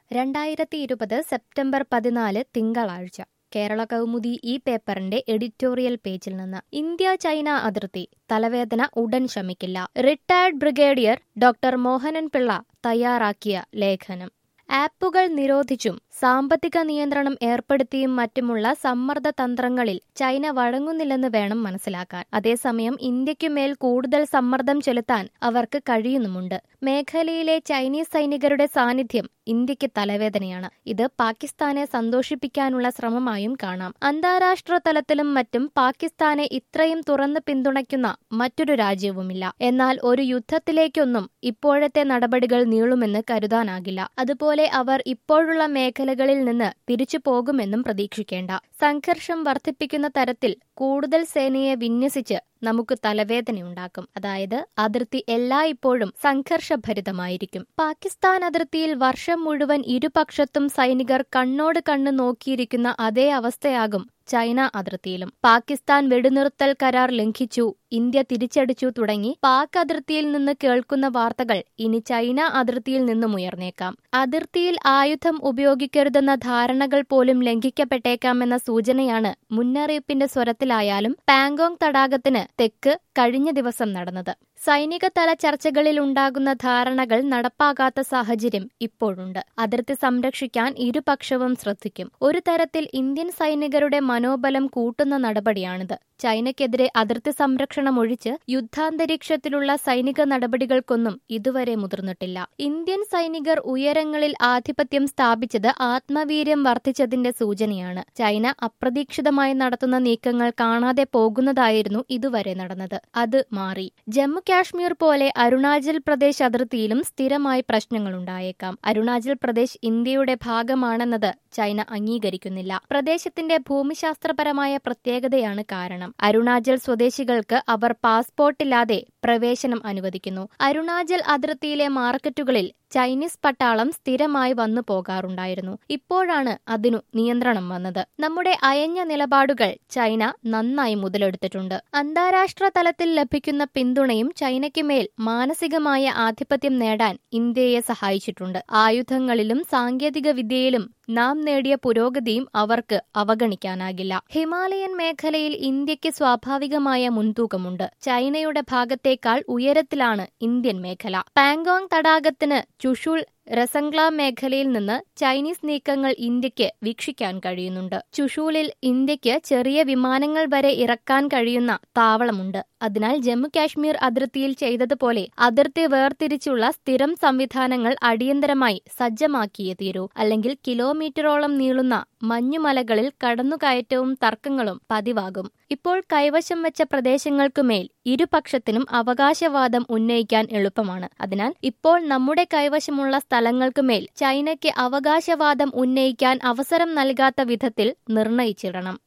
രണ്ടായിരത്തി ഇരുപത് സെപ്റ്റംബർ പതിനാല് തിങ്കളാഴ്ച കേരള കൗമുദി ഈ പേപ്പറിന്റെ എഡിറ്റോറിയൽ പേജിൽ നിന്ന് ഇന്ത്യ ചൈന അതിർത്തി തലവേദന ഉടൻ ശമിക്കില്ല retired brigadier doctor Mohanan Pillai തയ്യാറാക്കിയ ലേഖനം ആപ്പുകൾ നിരോധിച്ചും സാമ്പത്തിക നിയന്ത്രണം ഏർപ്പെടുത്തിയും മറ്റുമുള്ള സമ്മർദ്ദ തന്ത്രങ്ങളിൽ ചൈന വഴങ്ങുന്നില്ലെന്ന് വേണം മനസ്സിലാക്കാൻ അതേസമയം ഇന്ത്യക്കുമേൽ കൂടുതൽ സമ്മർദ്ദം ചെലുത്താൻ അവർക്ക് കഴിയുന്നുമുണ്ട് മേഖലയിലെ ചൈനീസ് സൈനികരുടെ സാന്നിധ്യം ഇന്ത്യക്ക് തലവേദനയാണ് ഇത് പാകിസ്ഥാനെ സന്തോഷിപ്പിക്കാനുള്ള ശ്രമമായും കാണാം അന്താരാഷ്ട്ര തലത്തിലും മറ്റും പാകിസ്ഥാനെ ഇത്രയും തുറന്ന് പിന്തുണയ്ക്കുന്ന മറ്റൊരു രാജ്യവുമില്ല എന്നാൽ ഒരു യുദ്ധത്തിലേക്കൊന്നും ഇപ്പോഴത്തെ നടപടികൾ നീളുമെന്ന് കരുതാനാകില്ല അതുപോലെ അവർ ഇപ്പോഴുള്ള മേഖലകളിൽ നിന്ന് തിരിച്ചു പോകുമെന്നും പ്രതീക്ഷിക്കേണ്ട സംഘർഷം വർദ്ധിപ്പിക്കുന്ന തരത്തിൽ കൂടുതൽ സേനയെ വിന്യസിച്ച് നമുക്ക് തലവേദനയുണ്ടാക്കും അതായത് അതിർത്തി എല്ലായ്പ്പോഴും സംഘർഷഭരിതമായിരിക്കും പാകിസ്ഥാൻ അതിർത്തിയിൽ വർഷം മുഴുവൻ ഇരുപക്ഷത്തും സൈനികർ കണ്ണോട് കണ്ണ് നോക്കിയിരിക്കുന്ന അതേ അവസ്ഥയാകും ചൈന അതിർത്തിയിലും പാകിസ്ഥാൻ വെടിനിർത്തൽ കരാർ ലംഘിച്ചു ഇന്ത്യ തിരിച്ചടിച്ചു തുടങ്ങി പാക് അതിർത്തിയിൽ നിന്ന് കേൾക്കുന്ന വാർത്തകൾ ഇനി ചൈന അതിർത്തിയിൽ നിന്നും ഉയർന്നേക്കാം അതിർത്തിയിൽ ആയുധം ഉപയോഗിക്കരുതെന്ന ധാരണകൾ പോലും ലംഘിക്കപ്പെട്ടേക്കാമെന്ന സൂചനയാണ് മുന്നറിയിപ്പിന്റെ സ്വരത്തിലായാലും പാങ്കോങ് തടാകത്തിന് തെക്ക് കഴിഞ്ഞ ദിവസം നടന്നത് സൈനിക തല ചർച്ചകളിൽ ഉണ്ടാകുന്ന ധാരണകൾ നടപ്പാകാത്ത സാഹചര്യം ഇപ്പോഴുണ്ട് അതിർത്തി സംരക്ഷിക്കാൻ ഇരുപക്ഷവും ശ്രദ്ധിക്കും ഒരു തരത്തിൽ ഇന്ത്യൻ സൈനികരുടെ മനോബലം കൂട്ടുന്ന നടപടിയാണിത് ചൈനയ്ക്കെതിരെ അതിർത്തി സംരക്ഷണം ഒഴിച്ച് യുദ്ധാന്തരീക്ഷത്തിലുള്ള സൈനിക നടപടികൾക്കൊന്നും ഇതുവരെ മുതിർന്നിട്ടില്ല ഇന്ത്യൻ സൈനികർ ഉയരങ്ങളിൽ ആധിപത്യം സ്ഥാപിച്ചത് ആത്മവീര്യം വർദ്ധിച്ചതിന്റെ സൂചനയാണ് ചൈന അപ്രതീക്ഷിതമായി നടത്തുന്ന നീക്കങ്ങൾ കാണാതെ പോകുന്നതായിരുന്നു ഇതുവരെ നടന്നത് അത് മാറി ജമ്മു കാശ്മീർ പോലെ അരുണാചൽ പ്രദേശ് അതിർത്തിയിലും സ്ഥിരമായി പ്രശ്നങ്ങളുണ്ടായേക്കാം അരുണാചൽ പ്രദേശ് ഇന്ത്യയുടെ ഭാഗമാണെന്നത് ചൈന അംഗീകരിക്കുന്നില്ല പ്രദേശത്തിന്റെ ഭൂമിശാസ്ത്രപരമായ പ്രത്യേകതയാണ് കാരണം അരുണാചൽ സ്വദേശികൾക്ക് അവർ പാസ്പോർട്ടില്ലാതെ പ്രവേശനം അനുവദിക്കുന്നു അരുണാചൽ അതിർത്തിയിലെ മാർക്കറ്റുകളിൽ ചൈനീസ് പട്ടാളം സ്ഥിരമായി വന്നു പോകാറുണ്ടായിരുന്നു ഇപ്പോഴാണ് അതിനു നിയന്ത്രണം വന്നത് നമ്മുടെ അയഞ്ഞ നിലപാടുകൾ ചൈന നന്നായി മുതലെടുത്തിട്ടുണ്ട് അന്താരാഷ്ട്ര തലത്തിൽ ലഭിക്കുന്ന പിന്തുണയും ചൈനയ്ക്ക് മേൽ മാനസികമായ ആധിപത്യം നേടാൻ ഇന്ത്യയെ സഹായിച്ചിട്ടുണ്ട് ആയുധങ്ങളിലും സാങ്കേതിക വിദ്യയിലും നാം നേടിയ പുരോഗതിയും അവർക്ക് അവഗണിക്കാനാകില്ല ഹിമാലയൻ മേഖലയിൽ ഇന്ത്യക്ക് സ്വാഭാവികമായ മുൻതൂക്കമുണ്ട് ചൈനയുടെ ഭാഗത്തേക്കാൾ ഉയരത്തിലാണ് ഇന്ത്യൻ മേഖല പാങ്കോങ് തടാകത്തിന് ചുഷുൾ രസംഗ്ല മേഖലയിൽ നിന്ന് ചൈനീസ് നീക്കങ്ങൾ ഇന്ത്യക്ക് വീക്ഷിക്കാൻ കഴിയുന്നുണ്ട് ചുഷൂലിൽ ഇന്ത്യക്ക് ചെറിയ വിമാനങ്ങൾ വരെ ഇറക്കാൻ കഴിയുന്ന താവളമുണ്ട് അതിനാൽ ജമ്മു കാശ്മീർ അതിർത്തിയിൽ ചെയ്തതുപോലെ അതിർത്തി വേർതിരിച്ചുള്ള സ്ഥിരം സംവിധാനങ്ങൾ അടിയന്തരമായി സജ്ജമാക്കിയേ തീരൂ അല്ലെങ്കിൽ കിലോമീറ്ററോളം നീളുന്ന മഞ്ഞുമലകളിൽ കടന്നുകയറ്റവും തർക്കങ്ങളും പതിവാകും ഇപ്പോൾ കൈവശം വെച്ച പ്രദേശങ്ങൾക്കുമേൽ ഇരുപക്ഷത്തിനും അവകാശവാദം ഉന്നയിക്കാൻ എളുപ്പമാണ് അതിനാൽ ഇപ്പോൾ നമ്മുടെ കൈവശമുള്ള സ്ഥലങ്ങൾക്കുമേൽ ചൈനയ്ക്ക് അവകാശവാദം ഉന്നയിക്കാൻ അവസരം നൽകാത്ത വിധത്തിൽ നിർണയിച്ചിടണം